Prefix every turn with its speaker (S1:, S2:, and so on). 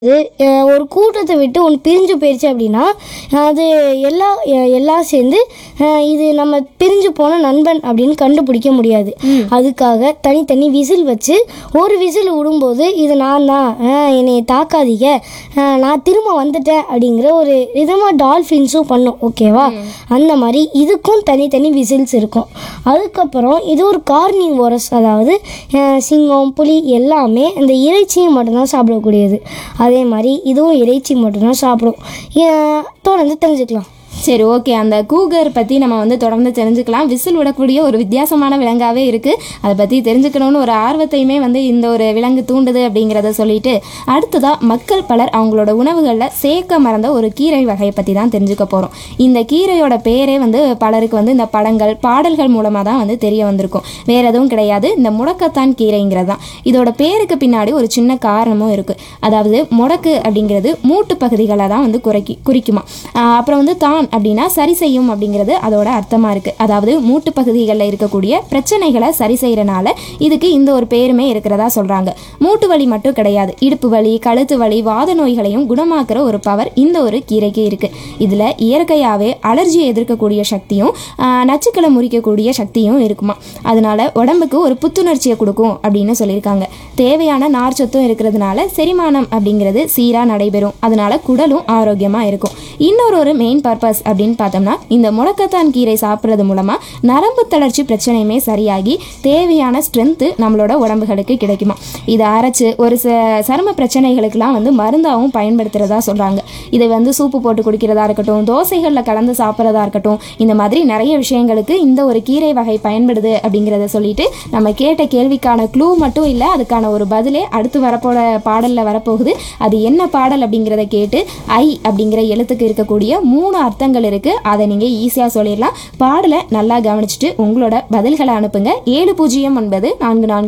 S1: இது அஹ், ஒரு கூட்டத்தை விட்டு ஒன்று பிரிஞ்சு போயிடுச்சு அப்படின்னா அது எல்லா எ- எல்லாம் சேர்ந்து அஹ், இது நம்ம பிரிஞ்சு போன நண்பன் அப்படின்னு கண்டுபிடிக்க முடியாது அதுக்காக தனித்தனி விசில் வச்சு ஒரு விசில் விடும்போது இது நான் தான் அஹ், என்னை தாக்காதீங்க அஹ், நான் திரும்ப வந்துட்டேன் அப்படிங்கிற ஒரு விதமாக டால்ஃபின்ஸும் பண்ணும் ஓகேவா அந்த மாதிரி இதுக்கும் தனித்தனி விசில்ஸ் இருக்கும் அதுக்கப்புறம் இது ஒரு கார்னிவோரஸ் அதாவது அஹ், சிங்கம் புலி எல்லாமே இந்த இறைச்சியை மட்டும்தான் சாப்பிடக்கூடியது அதே மாதிரி இதுவும் இறைச்சி மட்டும்தான் சாப்பிடும் அஹ், தொடர்ந்து தெரிஞ்சுக்கலாம்
S2: சரி ஓகே அந்த கூகர் பற்றி நம்ம வந்து தொடர்ந்து தெரிஞ்சுக்கலாம் விசில் விடக்கூடிய ஒரு வித்தியாசமான விலங்காகவே இருக்குது அதை பற்றி தெரிஞ்சுக்கணும்னு ஒரு ஆர்வத்தையுமே வந்து இந்த ஒரு விலங்கு தூண்டுது அப்படிங்கிறத சொல்லிட்டு அடுத்ததாக மக்கள் பலர் அவங்களோட உணவுகளில் சேர்க்க மறந்த ஒரு கீரை வகையை பற்றி தான் தெரிஞ்சுக்க போகிறோம் இந்த கீரையோட பேரே வந்து பலருக்கு வந்து இந்த படங்கள் பாடல்கள் மூலமாக தான் வந்து தெரிய வந்திருக்கும் வேற எதுவும் கிடையாது இந்த முடக்கத்தான் கீரைங்கிறது தான் இதோட பேருக்கு பின்னாடி ஒரு சின்ன காரணமும் இருக்குது அதாவது முடக்கு அப்படிங்கிறது மூட்டு பகுதிகளை தான் வந்து குறைக்கி குறிக்குமா ஆஹ் அப்புறம் வந்து தான் அப்படின்னா சரி செய்யும் அப்படிங்கிறது அதோட அர்த்தமாக இருக்குது அதாவது மூட்டு பகுதிகளில் இருக்கக்கூடிய பிரச்சனைகளை சரி செய்கிறனால இதுக்கு இந்த ஒரு பேருமே இருக்கிறதா சொல்கிறாங்க மூட்டு வலி மட்டும் கிடையாது இடுப்பு வலி கழுத்து வலி வாத நோய்களையும் குணமாக்குற ஒரு பவர் இந்த ஒரு கீரைக்கு இருக்குது இதில் இயற்கையாகவே அலர்ஜியை எதிர்க்கக்கூடிய சக்தியும் ஆஹ் நச்சுக்களை முறிக்கக்கூடிய சக்தியும் இருக்குமா அதனால உடம்புக்கு ஒரு புத்துணர்ச்சியை கொடுக்கும் அப்படின்னு சொல்லியிருக்காங்க தேவையான நார்ச்சத்தும் இருக்கிறதுனால செரிமானம் அப்படிங்கிறது சீராக நடைபெறும் அதனால குடலும் ஆரோக்கியமாக இருக்கும் இன்னொரு ஒரு மெயின் பர்பஸ் அப்படின்னு பார்த்தோம்னா இந்த முடக்கத்தான் கீரை சாப்பிட்றது மூலமாக நரம்பு தளர்ச்சி பிரச்சனையுமே சரியாகி தேவையான ஸ்ட்ரென்த்து நம்மளோட உடம்புகளுக்கு கிடைக்குமா இதை அரைச்சு ஒரு ச சரும பிரச்சனைகளுக்கெல்லாம் வந்து மருந்தாகவும் பயன்படுத்துகிறதா சொல்கிறாங்க இதை வந்து சூப்பு போட்டு குடிக்கிறதா இருக்கட்டும் தோசைகளில் கலந்து சாப்பிட்றதா இருக்கட்டும் இந்த மாதிரி நிறைய விஷயங்களுக்கு இந்த ஒரு கீரை வகை பயன்படுது அப்படிங்கிறத சொல்லிட்டு நம்ம கேட்ட கேள்விக்கான க்ளூ மட்டும் இல்லை அதுக்கான ஒரு பதிலே அடுத்து வரப்போற பாடலில் வரப்போகுது அது என்ன பாடல் அப்படிங்கிறத கேட்டு ஐ அப்படிங்கிற எழுத்துக்கு இருக்கக்கூடிய மூணு அர்த்தங்கள் இருக்குது அதை நீங்கள் ஈஸியாக சொல்லிடலாம் பாடலை நல்லா கவனிச்சுட்டு உங்களோட பதில்களை அனுப்புங்க ஏழு பூஜ்ஜியம் ஒன்பது நான்கு நான்கு